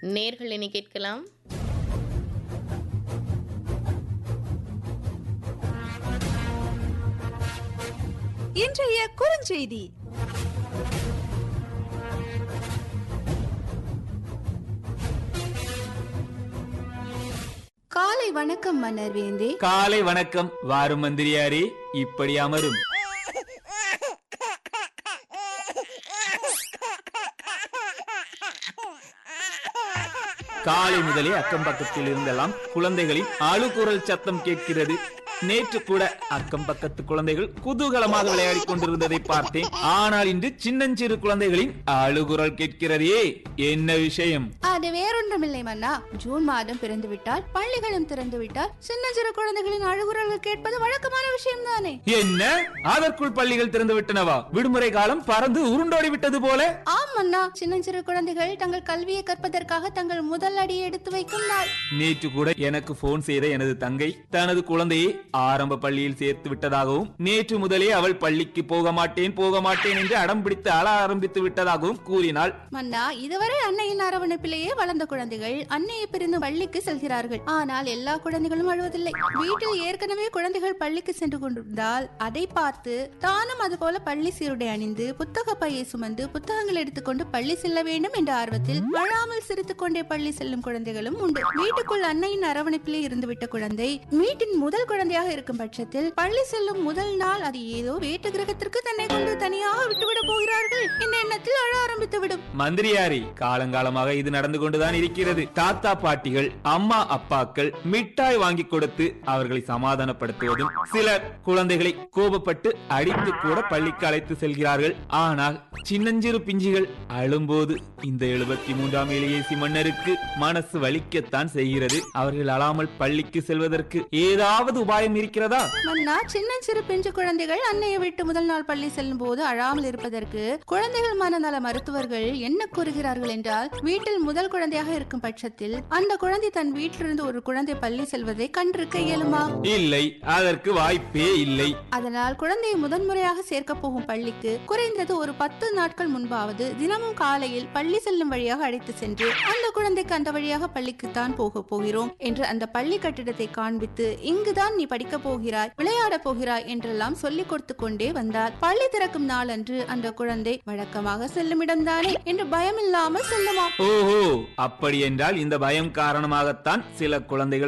நேர்கள் இனி கேட்கலாம் இன்றைய குறுஞ்செய்தி காலை வணக்கம் மன்னர் வேந்தே காலை வணக்கம் வாரும் மந்திரியாரே இப்படி அமரும் காலை முதலே அக்கம் பக்கத்தில் இருந்தெல்லாம் குழந்தைகளின் அழுகுரல் சத்தம் கேட்கிறது நேற்று கூட அக்கம் பக்கத்து குழந்தைகள் குதூகலமாக விளையாடிக் கொண்டிருந்ததை பார்த்தேன் ஆனால் இன்று சின்னஞ்சிறு குழந்தைகளின் அழுகுரல் கேட்கிறதே என்ன விஷயம் அது வேறொன்றுமில்லை மன்னா ஜூன் மாதம் பிறந்து விட்டால் பள்ளிகளும் திறந்து விட்டால் சின்ன சிறு குழந்தைகளின் அழுகுரல்கள் கேட்பது வழக்கமான விஷயம் தானே என்ன அதற்குள் பள்ளிகள் திறந்து விட்டனவா விடுமுறை காலம் பறந்து உருண்டோடி விட்டது போல ஆம் மன்னா சின்னஞ்சிறு குழந்தைகள் தங்கள் கல்வியை கற்பதற்காக தங்கள் முதல் அடியை எடுத்து வைக்கும் நாள் நேற்று கூட எனக்கு போன் செய்த எனது தங்கை தனது குழந்தையை ஆரம்ப பள்ளியில் சேர்த்து விட்டதாகவும் நேற்று முதலே அவள் பள்ளிக்கு போக மாட்டேன் போக மாட்டேன் என்று அடம் பிடித்து அழ ஆரம்பித்து விட்டதாகவும் கூறினாள் மன்னா இதுவரை அன்னையின் அரவணைப்பிலேயே வளர்ந்த குழந்தைகள் அன்னையை பிரிந்து பள்ளிக்கு செல்கிறார்கள் ஆனால் எல்லா குழந்தைகளும் அழுவதில்லை வீட்டில் ஏற்கனவே குழந்தைகள் பள்ளிக்கு சென்று கொண்டிருந்தால் அதை பார்த்து தானும் அதுபோல பள்ளி சீருடை அணிந்து புத்தக பையை சுமந்து புத்தகங்கள் எடுத்துக்கொண்டு பள்ளி செல்ல வேண்டும் என்ற ஆர்வத்தில் அழாமல் சிரித்துக் கொண்டே பள்ளி செல்லும் குழந்தைகளும் உண்டு வீட்டுக்குள் அன்னையின் அரவணைப்பிலே இருந்துவிட்ட குழந்தை வீட்டின் முதல் குழந்தையாக இருக்கும் பட்சத்தில் பள்ளி செல்லும் முதல் நாள் அது ஏதோ வேட்டு கிரகத்திற்கு தன்னை கொண்டு தனியாக விட்டுவிட போகிறார்கள் என்ற எண்ணத்தில் அழ ஆரம்பித்து விடும் மந்திரியாரி காலங்காலமாக இது நடந்து கொண்டுதான் இருக்கிறது தாத்தா பாட்டிகள் அம்மா அப்பாக்கள் மிட்டாய் வாங்கி கொடுத்து அவர்களை சமாதானப்படுத்துவதும் சிலர் குழந்தைகளை கோபப்பட்டு அடித்து கூட பள்ளிக்கு அழைத்து செல்கிறார்கள் ஆனால் சின்னஞ்சிறு பிஞ்சுகள் அழும்போது இந்த எழுபத்தி மூன்றாம் இளையேசி மன்னருக்கு மனசு வலிக்கத்தான் செய்கிறது அவர்கள் அழாமல் பள்ளிக்கு செல்வதற்கு ஏதாவது உபாயம் இருக்கிறதா மன்னா சின்ன சிறு பிஞ்சு குழந்தைகள் அன்னையை விட்டு முதல் நாள் பள்ளி செல்லும் போது அழாமல் இருப்பதற்கு குழந்தைகள் மனநல மருத்துவர்கள் என்ன கூறுகிறார்கள் என்றால் வீட்டில் முதல் குழந்தையாக இருக்கும் பட்சத்தில் அந்த குழந்தை தன் வீட்டிலிருந்து ஒரு குழந்தை பள்ளி செல்வதை கண்டிருக்க இயலுமா இல்லை அதற்கு வாய்ப்பே இல்லை அதனால் குழந்தையை முதன்முறையாக சேர்க்க போகும் பள்ளிக்கு குறைந்தது ஒரு பத்து நாட்கள் முன்பாவது தினமும் காலையில் பள்ளி செல்லும் வழியாக அழைத்து சென்று அந்த குழந்தைக்கு அந்த வழியாக பள்ளிக்கு தான் போக போகிறோம் என்று அந்த பள்ளி கட்டிடத்தை காண்பித்து இங்குதான் நீ படிக்க போகிறாய் விளையாட போகிறாய் என்றெல்லாம் சொல்லிக் கொடுத்து கொண்டே வந்தார் பள்ளி திறக்கும் நாள் அன்று அந்த குழந்தை வழக்கமாக செல்லும் இடம்தானே என்று பயமில்லாமல் செல்லுமா ஓஹோ அப்படி என்றால் இந்த பயம் காரணமாகத்தான் சில குழந்தைகள்